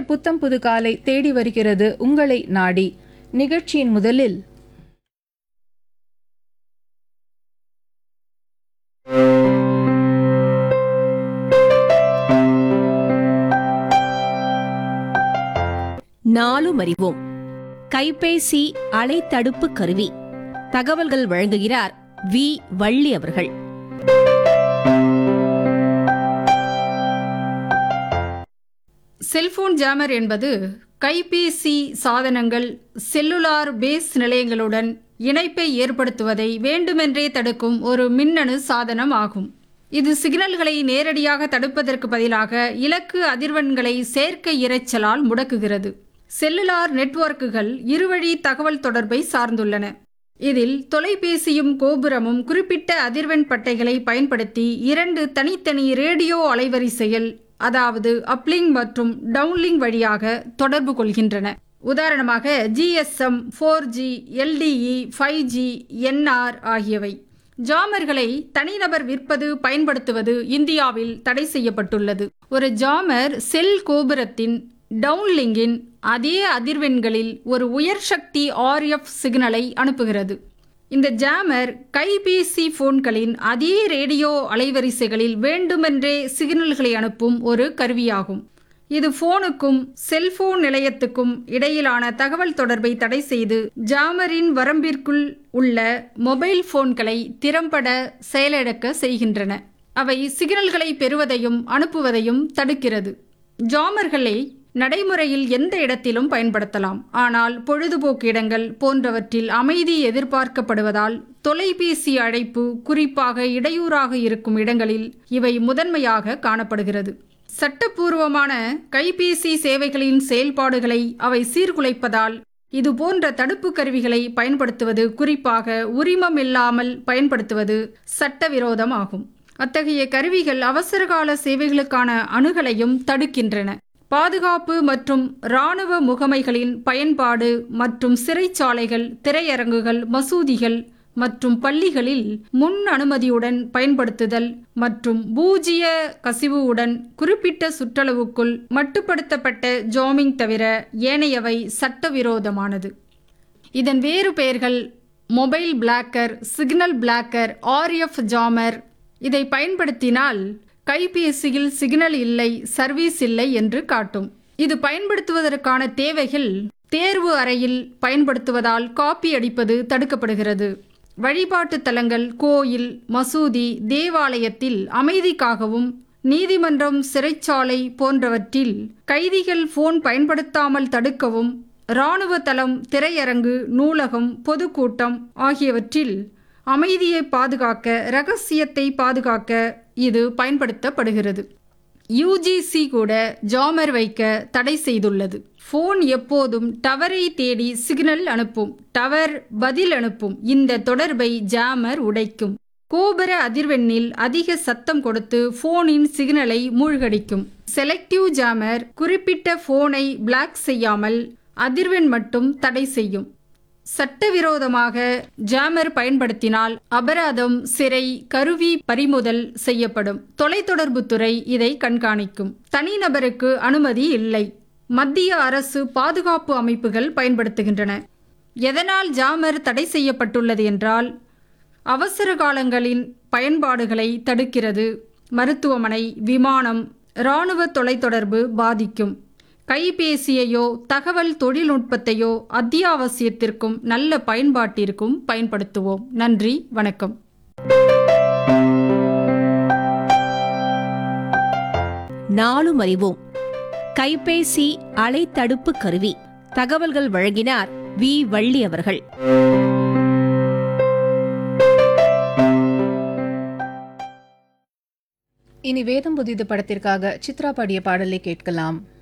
நிகழ்ச்சியில் புத்தம் புது காலை தேடி வருகிறது உங்களை நாடி நிகழ்ச்சியின் முதலில் நாலும் அறிவோம் கைபேசி அலைத்தடுப்பு கருவி தகவல்கள் வழங்குகிறார் வி வள்ளி அவர்கள் செல்போன் ஜாமர் என்பது கைபேசி சாதனங்கள் செல்லுலார் பேஸ் நிலையங்களுடன் இணைப்பை ஏற்படுத்துவதை வேண்டுமென்றே தடுக்கும் ஒரு மின்னணு சாதனம் ஆகும் இது சிக்னல்களை நேரடியாக தடுப்பதற்கு பதிலாக இலக்கு அதிர்வெண்களை சேர்க்கை இரைச்சலால் முடக்குகிறது செல்லுலார் நெட்வொர்க்குகள் இருவழி தகவல் தொடர்பை சார்ந்துள்ளன இதில் தொலைபேசியும் கோபுரமும் குறிப்பிட்ட அதிர்வெண் பட்டைகளை பயன்படுத்தி இரண்டு தனித்தனி ரேடியோ அலைவரிசையில் அதாவது அப்லிங் மற்றும் டவுன்லிங் வழியாக தொடர்பு கொள்கின்றன உதாரணமாக GSM four G LTE five G NR ஆகியவை ஜாமர்களை தனிநபர் விற்பது பயன்படுத்துவது இந்தியாவில் தடை செய்யப்பட்டுள்ளது ஒரு ஜாமர் செல் கோபுரத்தின் டவுன்லிங்கின் அதே அதிர்வெண்களில் ஒரு உயர் சக்தி ஆர்எஃப் சிக்னலை அனுப்புகிறது இந்த ஜாமர் கைபேசி போன்களின் அதே ரேடியோ அலைவரிசைகளில் வேண்டுமென்றே சிக்னல்களை அனுப்பும் ஒரு கருவியாகும் இது போனுக்கும் செல்போன் நிலையத்துக்கும் இடையிலான தகவல் தொடர்பை தடை செய்து ஜாமரின் வரம்பிற்குள் உள்ள மொபைல் போன்களை திறம்பட செயலிழக்க செய்கின்றன அவை சிக்னல்களை பெறுவதையும் அனுப்புவதையும் தடுக்கிறது ஜாமர்களை நடைமுறையில் எந்த இடத்திலும் பயன்படுத்தலாம் ஆனால் பொழுதுபோக்கு இடங்கள் போன்றவற்றில் அமைதி எதிர்பார்க்கப்படுவதால் தொலைபேசி அழைப்பு குறிப்பாக இடையூறாக இருக்கும் இடங்களில் இவை முதன்மையாக காணப்படுகிறது சட்டப்பூர்வமான கைபேசி சேவைகளின் செயல்பாடுகளை அவை சீர்குலைப்பதால் இது போன்ற தடுப்பு கருவிகளை பயன்படுத்துவது குறிப்பாக உரிமம் இல்லாமல் பயன்படுத்துவது சட்டவிரோதம் ஆகும் அத்தகைய கருவிகள் அவசரகால சேவைகளுக்கான அணுகலையும் தடுக்கின்றன பாதுகாப்பு மற்றும் இராணுவ முகமைகளின் பயன்பாடு மற்றும் சிறைச்சாலைகள் திரையரங்குகள் மசூதிகள் மற்றும் பள்ளிகளில் முன் அனுமதியுடன் பயன்படுத்துதல் மற்றும் பூஜ்ய கசிவுடன் குறிப்பிட்ட சுற்றளவுக்குள் மட்டுப்படுத்தப்பட்ட ஜாமிங் தவிர ஏனையவை சட்டவிரோதமானது இதன் வேறு பெயர்கள் mobile blocker signal blocker RF jammer இதை பயன்படுத்தினால் கைபேசியில் சிக்னல் இல்லை சர்வீஸ் இல்லை என்று காட்டும் இது பயன்படுத்துவதற்கான தேவைகள் தேர்வு அறையில் பயன்படுத்துவதால் காப்பி அடிப்பது தடுக்கப்படுகிறது வழிபாட்டு தலங்கள் கோயில் மசூதி தேவாலயத்தில் அமைதிக்காகவும் நீதிமன்றம் சிறைச்சாலை போன்றவற்றில் கைதிகள் போன் பயன்படுத்தாமல் தடுக்கவும் இராணுவ தளம் திரையரங்கு நூலகம் பொதுக்கூட்டம் ஆகியவற்றில் அமைதியை பாதுகாக்க ரகசியத்தை பாதுகாக்க இது பயன்படுத்தப்படுகிறது யூஜிசி கூட ஜாமர் வைக்க தடை செய்துள்ளது ஃபோன் எப்போதும் டவரை தேடி சிக்னல் அனுப்பும் டவர் பதில் அனுப்பும் இந்த தொடர்பை ஜாமர் உடைக்கும் கோபுர அதிர்வெண்ணில் அதிக சத்தம் கொடுத்து போனின் சிக்னலை மூழ்கடிக்கும் செலக்டிவ் ஜாமர் குறிப்பிட்ட போனை பிளாக் செய்யாமல் அதிர்வெண் மட்டும் தடை செய்யும் சட்டவிரோதமாக ஜாமர் பயன்படுத்தினால் அபராதம் சிறை கருவி பறிமுதல் செய்யப்படும் தொலைத்தொடர்புத்துறை இதை கண்காணிக்கும் தனிநபருக்கு அனுமதி இல்லை மத்திய அரசு பாதுகாப்பு அமைப்புகள் பயன்படுத்துகின்றன எதனால் ஜாமர் தடை செய்யப்பட்டுள்ளது என்றால் அவசர காலங்களின் பயன்பாடுகளை தடுக்கிறது மருத்துவமனை விமானம் இராணுவ தொலைத்தொடர்பு பாதிக்கும் கைபேசியையோ தகவல் தொழில்நுட்பத்தையோ அத்தியாவசியத்திற்கும் நல்ல பயன்பாட்டிற்கும் பயன்படுத்துவோம் நன்றி வணக்கம் நாலும் அறிவோம் கைபேசி அலைத்தடுப்பு கருவி தகவல்கள் வழங்கினார் வி வள்ளி அவர்கள் இனி வேதம் புதிது படத்திற்காக சித்ரா பாடிய பாடலை கேட்கலாம்